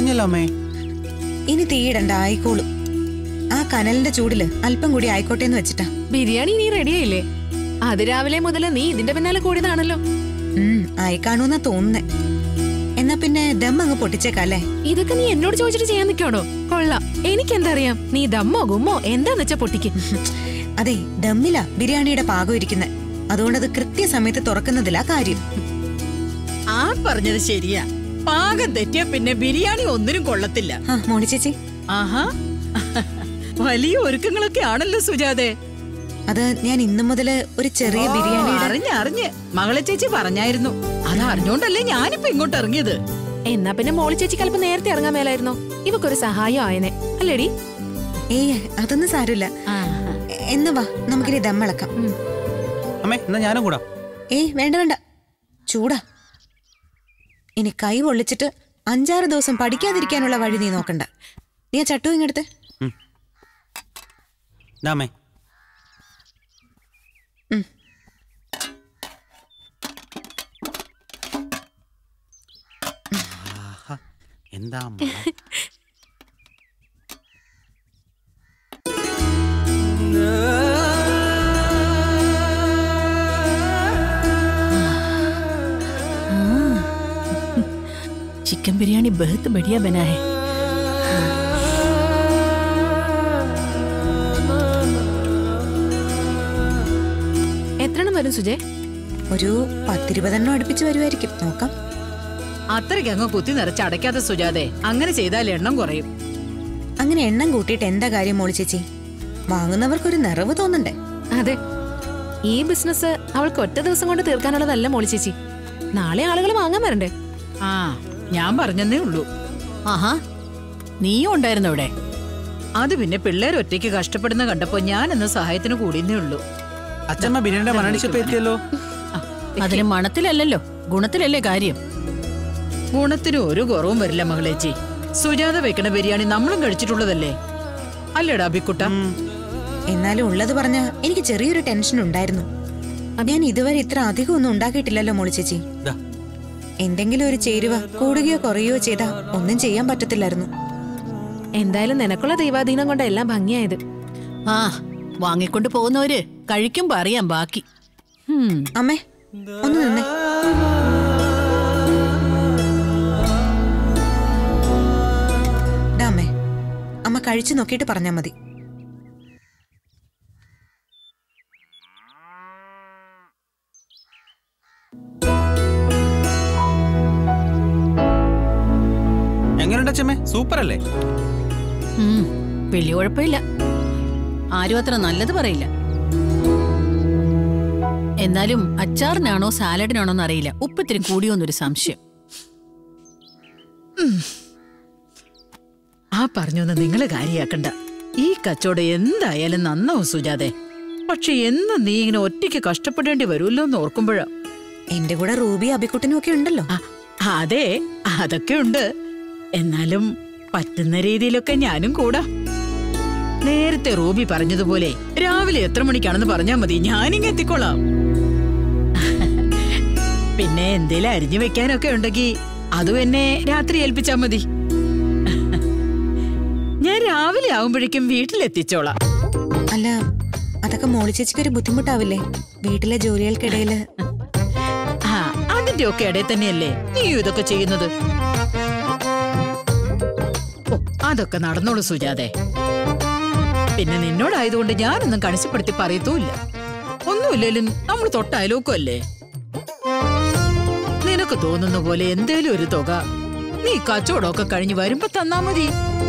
കഴിഞ്ഞല്ലോ അമ്മേ ഇനി തീയിടണ്ട ആയിക്കോളും ആ കനലിന്റെ ചൂടില് അല്പം കൂടി ആയിക്കോട്ടെ എന്ന് വെച്ചിട്ടാ ബിരിയാണി നീ റെഡിയായില്ലേ അത് രാവിലെ മുതൽ നീ ഇതിന്റെ പിന്നാലെ കൂടിയതാണല്ലോ ഉം ആയി കാണൂന്നാ തോന്നുന്നേ എന്നാ പിന്നെ ദം അങ്ങ് പൊട്ടിച്ചേക്കല്ലേ ഇതൊക്കെ നീ എന്നോട് ചോദിച്ചിട്ട് ചെയ്യാൻ നിൽക്കണോ കൊള്ളാം എനിക്കെന്തറിയാം നീ ദമ്മോ ഗുമ്മോ എന്താന്ന് വെച്ചാ പൊട്ടിക്ക് അതെ ദമ്മിലാ ബിരിയാണിയുടെ പാകം ഇരിക്കുന്നെ അതുകൊണ്ടത് കൃത്യസമയത്ത് തുറക്കുന്നതിലാ കാര്യം ആ പറഞ്ഞത് ശരിയാ പാകം തെറ്റിയ പിന്നെ ബിരിയാണി ഒന്നിനും കൊള്ളത്തില്ല ആ മോണി ചേച്ചി ആഹാ വലിയ ഒരുക്കങ്ങളൊക്കെ ആണല്ലോ സുജാതെ അത് ഞാൻ ഇന്നു മുതല് ഒരു ചെറിയ ബിരിയാണിയുടെ അറിഞ്ഞ് അറിഞ്ഞ് മകളെ ചേച്ചി പറഞ്ഞായിരുന്നു അത് അറിഞ്ഞോണ്ടല്ലേ ഞാനിപ്പോ ഇങ്ങോട്ട് ഇറങ്ങിയത് എന്നാ പിന്നെ മോളി ചേച്ചിക്ക് അല്പം നേരത്തെ ഇറങ്ങാൻ മേലായിരുന്നോ ഇവക്കൊരു സഹായം ആയനെ അല്ലേടി ഏയ് അതൊന്നും സാരമില്ല എന്നാ വാ നമുക്കിനി ദമ്മിളക്കാം അമ്മേ എന്നാ ഞാനും കൂടാ ഏയ് വേണ്ട വേണ്ട ചൂടാ ഇനി കൈ പൊള്ളിച്ചിട്ട് അഞ്ചാറ് ദിവസം പഠിക്കാതിരിക്കാനുള്ള വഴി നീ നോക്കണ്ട നീ ആ ചട്ടു ഇങ്ങടുത്ത് ഇതാ അമ്മേ ആഹാ, എന്താ മണം? चिकन बिरयानी बहुत बढ़िया बना है എത്രണ്ണം വരും സുജയ് ഒരു പത്തിരുപതെണ്ണം അടുപ്പിച്ച് വരുമായിരിക്കും നോക്കാം അത്രയ്ക്ക് അങ്ങ് കുത്തി നിറച്ച് അടയ്ക്കാതെ സുജാതെ അങ്ങനെ ചെയ്താൽ എണ്ണം കുറയും അങ്ങനെ എണ്ണം കൂട്ടിയിട്ട് എന്താ കാര്യം മോളി ചേച്ചി വാങ്ങുന്നവർക്കൊരു നിറവ് തോന്നണ്ടേ അതെ ഈ ബിസിനസ് അവൾക്ക് ഒറ്റ ദിവസം കൊണ്ട് തീർക്കാനുള്ളതല്ല മോളി ചേച്ചി നാളെ ആളുകൾ വാങ്ങാൻ വരണ്ടേ ആ ഞാൻ പറഞ്ഞെന്നേ ഉള്ളൂ ആഹാ നീയും ഉണ്ടായിരുന്നു ഇവിടെ അത് പിന്നെ പിള്ളേർ ഒറ്റയ്ക്ക് കഷ്ടപ്പെടുന്ന കണ്ടപ്പോ ഞാൻ എന്ന സഹായത്തിന് കൂടിയെന്നേ ഉള്ളൂ അച്ഛമ്മ ബിരിയാണിയുടെ മണടിച്ചപ്പോ എത്തിയല്ലോ ആ, അതിന് മണത്തിലല്ലല്ലോ ഗുണത്തിലല്ലേ കാര്യം ഗുണത്തിന് ഒരു കുറവും വരില്ല മകളേച്ചി സുജാത വെക്കണ ബിരിയാണി നമ്മളും കഴിച്ചിട്ടുള്ളതല്ലേ അല്ലേടാ ബിക്കുട്ട എന്നാലും ഉള്ളത് പറഞ്ഞ എനിക്ക് ചെറിയൊരു ടെൻഷൻ ഉണ്ടായിരുന്നു ഞാൻ ഇതുവരെ ഇത്ര അധികം ഒന്നും ഉണ്ടാക്കിയിട്ടില്ലല്ലോ മോളി ചേച്ചി ദാ എന്തെങ്കിലും ഒരു ചേരുവ കൂടുകയോ കുറയുകയോ ചെയ്താ ഒന്നും ചെയ്യാൻ പറ്റത്തില്ലായിരുന്നു എന്തായാലും നിനക്കുള്ള ദൈവാധീനം കൊണ്ട് എല്ലാം ഭംഗിയായത് ആ വാങ്ങിക്കൊണ്ട് പോകുന്നവര് കഴിക്കുമ്പോ അറിയാം ബാക്കി ഹും അമ്മേ ഒന്ന് നിന്നേ ദാ അമ്മേ അമ്മ കഴിച്ചു നോക്കിയിട്ട് പറഞ്ഞാ മതി എങ്ങനെയുണ്ട് അച്ഛമ്മേ സൂപ്പർ അല്ലേ ഉം, വലിയ കുഴപ്പമില്ല ആരും അത്ര നല്ലത് പറയില്ല എന്നാലും അച്ചാറിനാണോ സാലഡിനാണോ എന്നറിയില്ല ഉപ്പിത്തിരി കൂടിയോന്നൊരു സംശയം ആ പറഞ്ഞൊന്ന് നിങ്ങള് കാര്യാക്കണ്ട ഈ കച്ചവടം എന്തായാലും നന്നാവും സുജാതെ പക്ഷെ എന്നും നീ ഇങ്ങനെ ഒറ്റയ്ക്ക് കഷ്ടപ്പെടേണ്ടി വരുമല്ലോ എന്ന് ഓർക്കുമ്പോഴാ എന്റെ കൂടെ റൂബി അബിക്കുട്ടനും ഒക്കെ ഉണ്ടല്ലോ ആ, അതെ അതൊക്കെ ഉണ്ട് എന്നാലും പറ്റുന്ന രീതിയിലൊക്കെ ഞാനും കൂടാ നേരത്തെ റൂബി പറഞ്ഞതുപോലെ രാവിലെ എത്ര മണിക്കാണെന്ന് പറഞ്ഞാ മതി ഞാനിങ്ങ് എത്തിക്കോളാം പിന്നെ എന്തേലും അരിഞ്ഞു വെക്കാനൊക്കെ ഉണ്ടെങ്കിൽ അതും എന്നെ രാത്രി ഏൽപ്പിച്ചാ മതി ഞാൻ രാവിലെ ആവുമ്പോഴേക്കും വീട്ടിലെത്തിച്ചോളാം അല്ല അതൊക്കെ മോളി ചേച്ചിക്ക് ഒരു ബുദ്ധിമുട്ടാവില്ലേ വീട്ടിലെ ജോലികൾക്കിടയില് ആ അതിന്റെ ഒക്കെ ഇടയിൽ തന്നെയല്ലേ നീ ഇതൊക്കെ ചെയ്യുന്നത് ഓ അതൊക്കെ നടന്നോളൂ സുജാതെ പിന്നെ നിന്നോടായതുകൊണ്ട് ഞാനൊന്നും കണിശപ്പെടുത്തി പറയത്തുമില്ല ഒന്നുമില്ലേലും നമ്മൾ തൊട്ടയലോക്കും അല്ലേ നിനക്ക് തോന്നുന്ന പോലെ എന്തേലും ഒരു തുക നീ കച്ചവടമൊക്കെ കഴിഞ്ഞ് വരുമ്പോ തന്നാ മതി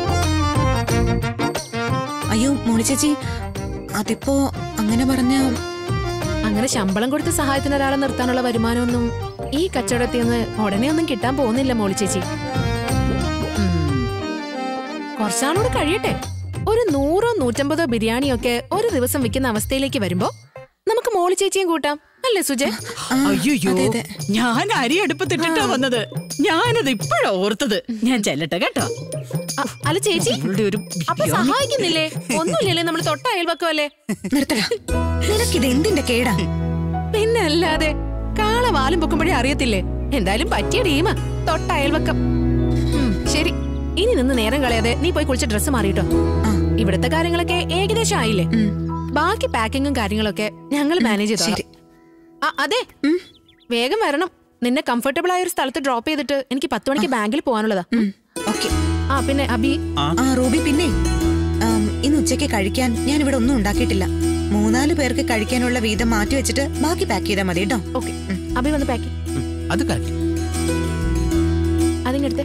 അയ്യോ മോളി ചേച്ചി അതിപ്പോ അങ്ങനെ പറഞ്ഞ അങ്ങനെ ശമ്പളം കൊടുത്ത് സഹായത്തിന് ഒരാളെ നിർത്താനുള്ള വരുമാനമൊന്നും ഈ കച്ചവടത്തിൽ നിന്ന് ഉടനെ ഒന്നും കിട്ടാൻ പോകുന്നില്ല മോളി ചേച്ചി ഉം. കുറച്ചാളൂടെ കഴിയട്ടെ ഒരു നൂറോ നൂറ്റമ്പതോ ബിരിയാണിയൊക്കെ ഒരു ദിവസം വിൽക്കുന്ന അവസ്ഥയിലേക്ക് വരുമ്പോ നമുക്ക് മോളി ചേച്ചിയും കൂട്ടാം അല്ലേ സുജയ് അയ്യോ അതെ, അതെ. ഞാൻ അരി അടുപ്പത്തിട്ടിട്ടാ വന്നത് ഞാനത് ഇപ്പോഴാ ഓർത്തത് ഞാൻ ചെല്ലട്ടെ കേട്ടോ അ- അല്ല ചേച്ചി അവളുടെ ഒരു അപ്പൊ ബിരിയാണി. സഹായിക്കുന്നില്ലേ ഒന്നുമില്ലല്ലേ നമ്മൾ തൊട്ട അയൽവക്കമല്ലേ നിർത്തല നിനക്കിത് എന്തിന്റെ കേടാ പിന്നെ അല്ലാതെ കാള വാലും പൊക്കുമ്പോഴേ അറിയത്തില്ലേ എന്തായാലും പറ്റിയ ടീമാ തൊട്ട അയൽവക്കം ഉം, ശരി ഇനി നിന്ന് നേരം കളയാതെ നീ പോയി കുളിച്ച് ഡ്രസ്സ് മാറിയിട്ടോ ആ. ഇവിടുത്തെ കാര്യങ്ങളൊക്കെ ഏകദേശം ആയില്ലേ ഉം. ബാക്കി പാക്കിങ്ങും കാര്യങ്ങളൊക്കെ ഞങ്ങൾ മാനേജ് ശരി. ചെയ്തു ആ അതെ വേഗം വരണം നിന്നെ കംഫർട്ടബിൾ ആയ ഒരു സ്ഥലത്ത് ഡ്രോപ്പ് ചെയ്തിട്ട് എനിക്ക് പത്ത് മണിക്ക് ബാങ്കിൽ പോകാനുള്ളതാ ഓക്കെ ആ പിന്നെ അബി ആ റൂബി പിന്നെ ആം, ഇന്ന് ഉച്ചയ്ക്ക് കഴിക്കാൻ ഞാൻ ഇവിടെ ഒന്നും ഉണ്ടാക്കിയിട്ടില്ല മൂന്നാല് പേർക്ക് കഴിക്കാനുള്ള വീതം മാറ്റി വെച്ചിട്ട് ബാക്കി പാക്ക് ചെയ്താൽ മതി കേട്ടോ ഓക്കെ അബി വന്ന് പാക്ക് ഉം, അത് കറക്റ്റ് അതിങ്ങടുത്തെ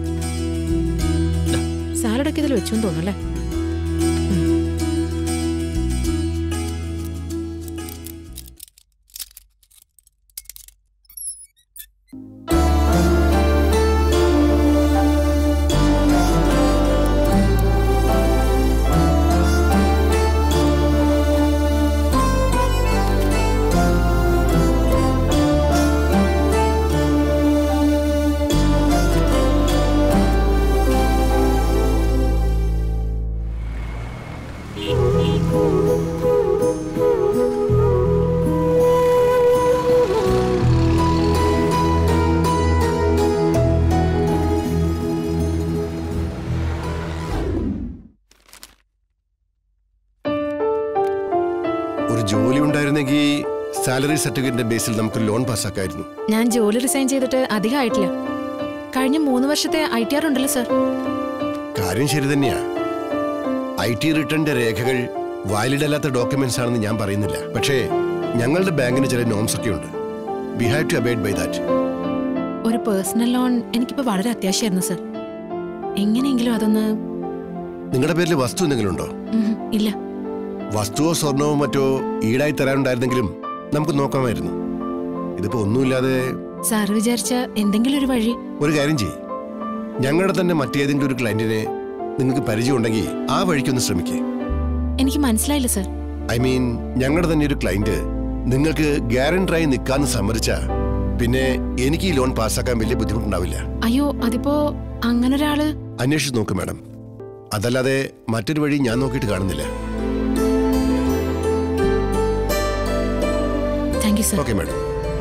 സാലഡൊക്കെ ഇതിൽ വെച്ചു തോന്നുന്നല്ലേ ഒരു ജോലി ഉണ്ടായിരുന്നെങ്കിൽ സാലറി സർട്ടിഫിക്കറ്റിന്റെ ബേസിൽ നമുക്ക് ലോൺ പാസ്സാക്കായിരുന്നു ഞാൻ ജോലി റിസൈൻ ചെയ്തിട്ട് അധികം ആയിട്ടില്ല കഴിഞ്ഞ മൂന്ന് വർഷത്തെ ഐ ടി ആർ ഉണ്ടല്ലോ സർ കാര്യം ശരി തന്നെയാ ഐ ടി റിട്ടേണിന്റെ രേഖകൾ വാലിഡ് അല്ലാത്ത ഡോക്യുമെന്റ്സ് ആണെന്ന് ഞാൻ പറയുന്നില്ല പക്ഷേ ഞങ്ങളുടെ ബാങ്കിന് ചില നോംസ് ഒക്കെ ഉണ്ട് we have to abide by that ഒരു പേഴ്സണൽ ലോൺ എനിക്കിപ്പോ വളരെ അത്യാവശ്യമായിരുന്നു സർ എങ്ങനെയെങ്കിലും അതൊന്ന് നിങ്ങളുടെ പേരിൽ വസ്തു എന്തെങ്കിലും ഉണ്ടോ ഉം, ഇല്ല വസ്തുവോ സ്വർണവോ മറ്റോ ഈടായി തരാനുണ്ടായിരുന്നെങ്കിലും നമുക്ക് നോക്കാമായിരുന്നു ഇതിപ്പോ ഒന്നുമില്ലാതെ സാർ വിചാരിച്ച എന്തെങ്കിലും ഒരു വഴി ഒരു കാര്യം ചെയ്യ് ഞങ്ങളുടെ തന്നെ മറ്റേതെങ്കിലും ഒരു ക്ലയന്റിനെ നിങ്ങൾക്ക് പരിചയം ഉണ്ടെങ്കിൽ ആ വഴിക്കൊന്ന് ശ്രമിക്കേ എനിക്ക് മനസ്സിലായില്ല സർ ഐ മീൻ ഞങ്ങളുടെ തന്നെ ഒരു ക്ലയന്റ് നിങ്ങൾക്ക് ഗ്യാരണ്ടറായി നിൽക്കാന്ന് സമ്മതിച്ച പിന്നെ എനിക്ക് ഈ ലോൺ പാസ്സാക്കാൻ വലിയ ബുദ്ധിമുട്ടുണ്ടാവില്ല അയ്യോ അതിപ്പോ അങ്ങനെ ഒരാള് അന്വേഷിച്ച് നോക്ക് മാഡം അതല്ലാതെ മറ്റൊരു വഴി ഞാൻ നോക്കിയിട്ട് കാണുന്നില്ല thank you sir okay madam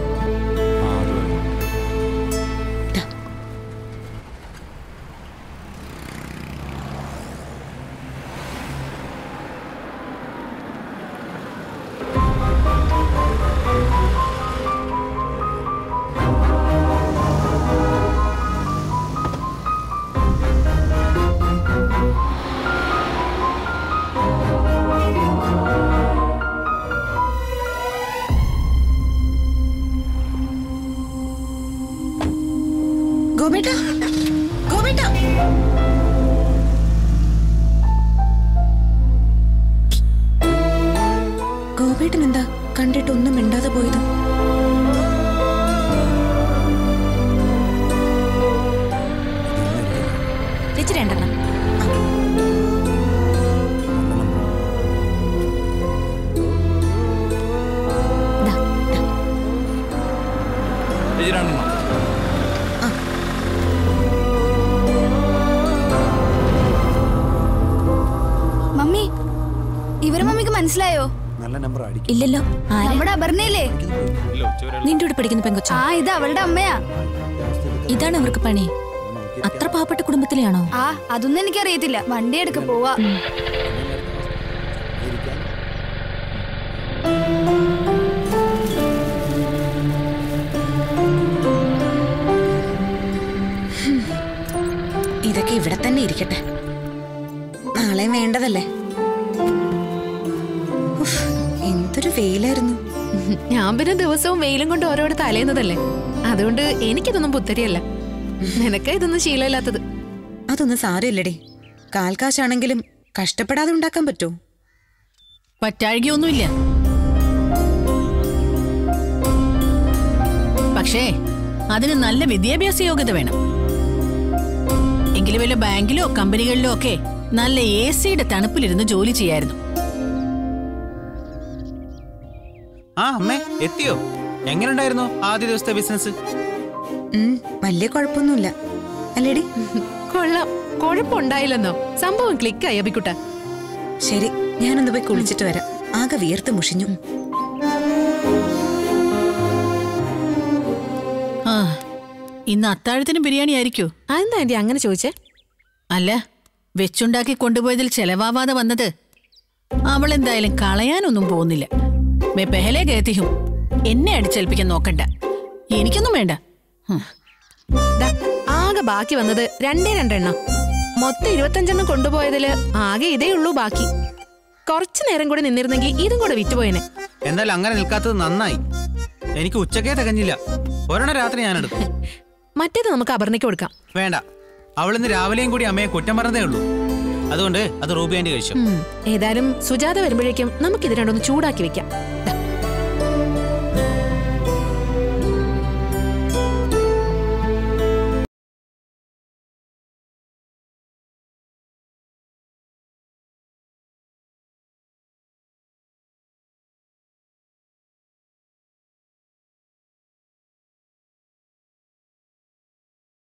ഗോപേട്ട ഗോപേട്ട ഗോപേട്ടൻ എന്താ കണ്ടിട്ട് ഒന്നും മിണ്ടാതെ പോയത് ചേച്ചി രണ്ടെണ്ണം ദാ, ദാ. മമ്മി ഇവരെ മമ്മിക്ക് മനസ്സിലായോ ഇല്ലല്ലോ നമ്മുടെ അപർണയില്ലേ നിന്റെ കൂടെ പഠിക്കുന്ന പെങ്കൊച്ച ആ ഇത് അവളുടെ അമ്മയാ ഇതാണ് അവർക്ക് പണി അത്ര പാവപ്പെട്ട കുടുംബത്തിലെയാണോ ആ അതൊന്നും എനിക്കറിയത്തില്ല വണ്ടി എടുക്ക പോവാ ഇതൊക്കെ ഇവിടെ തന്നെ ഇരിക്കട്ടെ നാളെയും വേണ്ടതല്ലേ ഉഫ്, എന്തൊരു വെയിലായിരുന്നു ഞാൻ പിന്നെ ദിവസവും വെയിലും കൊണ്ട് ഓരോരുത്തർ അലയുന്നതല്ലേ അതുകൊണ്ട് എനിക്കിതൊന്നും പുത്തരിയല്ല നിനക്ക് ഇതൊന്നും ശീലമില്ലാത്തത് അതൊന്നും സാരമില്ലടി കാൽക്കാശാണെങ്കിലും കഷ്ടപ്പെടാതെ ഉണ്ടാക്കാൻ പറ്റുമോ പറ്റാഴികയൊന്നുമില്ല പക്ഷേ അതിന് നല്ല വിദ്യാഭ്യാസ യോഗ്യത വേണം എങ്കിലും വല്ല ബാങ്കിലോ കമ്പനികളിലോ ഒക്കെ നല്ല എ സിയുടെ തണുപ്പിലിരുന്ന് ജോലി ചെയ്യായിരുന്നു ആ അമ്മേ എത്തിയോ എങ്ങനെയുണ്ടായിരുന്നു ആദ്യ ദിവസത്തെ ബിസിനസ് ഉം, വലിയ കുഴപ്പമൊന്നുമില്ല അല്ലേടി കൊള്ളാം കുഴപ്പമുണ്ടായില്ലെന്നോ സംഭവം ക്ലിക്കായി അബിക്കുട്ട ശരി ഞാനൊന്ന് പോയി കുളിച്ചിട്ട് വരാം ആകെ വിയർത്ത് മുഷിഞ്ഞു ആ ഇന്ന് അത്താഴത്തിന് ബിരിയാണി ആയിരിക്കോ അതെന്താ ആന്റി അങ്ങനെ ചോദിച്ചേ അല്ല വെച്ചുണ്ടാക്കി കൊണ്ടുപോയതിൽ ചെലവാവാതെ വന്നത് അവൾ എന്തായാലും കളയാനൊന്നും പോകുന്നില്ല മേ പെഹലെ കേത്തിയും എന്നെ അടിച്ചേൽപ്പിക്കാൻ നോക്കണ്ട എനിക്കൊന്നും വേണ്ട ഹും. ദാ, ആകെ ബാക്കി വന്നത് രണ്ടേ രണ്ടെണ്ണം മൊത്തം ഇരുപത്തഞ്ചെണ്ണം കൊണ്ടുപോയതില് ആകെ ഇതേ ഉള്ളൂ ബാക്കി കുറച്ചു നേരം കൂടി നിന്നിരുന്നെങ്കിൽ ഇതും കൂടെ വിറ്റുപോയനെ എന്തായാലും അങ്ങനെ നിൽക്കാത്തത് നന്നായി എനിക്ക് ഉച്ചക്കേ തികഞ്ഞില്ല ഒരെണ്ണം രാത്രി ഞാൻ എടുക്കും മറ്റേത് നമുക്ക് അപർണയ്ക്ക് കൊടുക്കാം വേണ്ട അവളിന്ന് രാവിലെയും കൂടി അമ്മയെ കുറ്റം പറഞ്ഞതേ ഉള്ളൂ അതുകൊണ്ട് അത് റൂബി ആൻറ്റി കഴിച്ചു ഉം, ഏതായാലും സുജാത വരുമ്പോഴേക്കും നമുക്കിത് രണ്ടൊന്ന് ചൂടാക്കി വെക്കാം ദാ,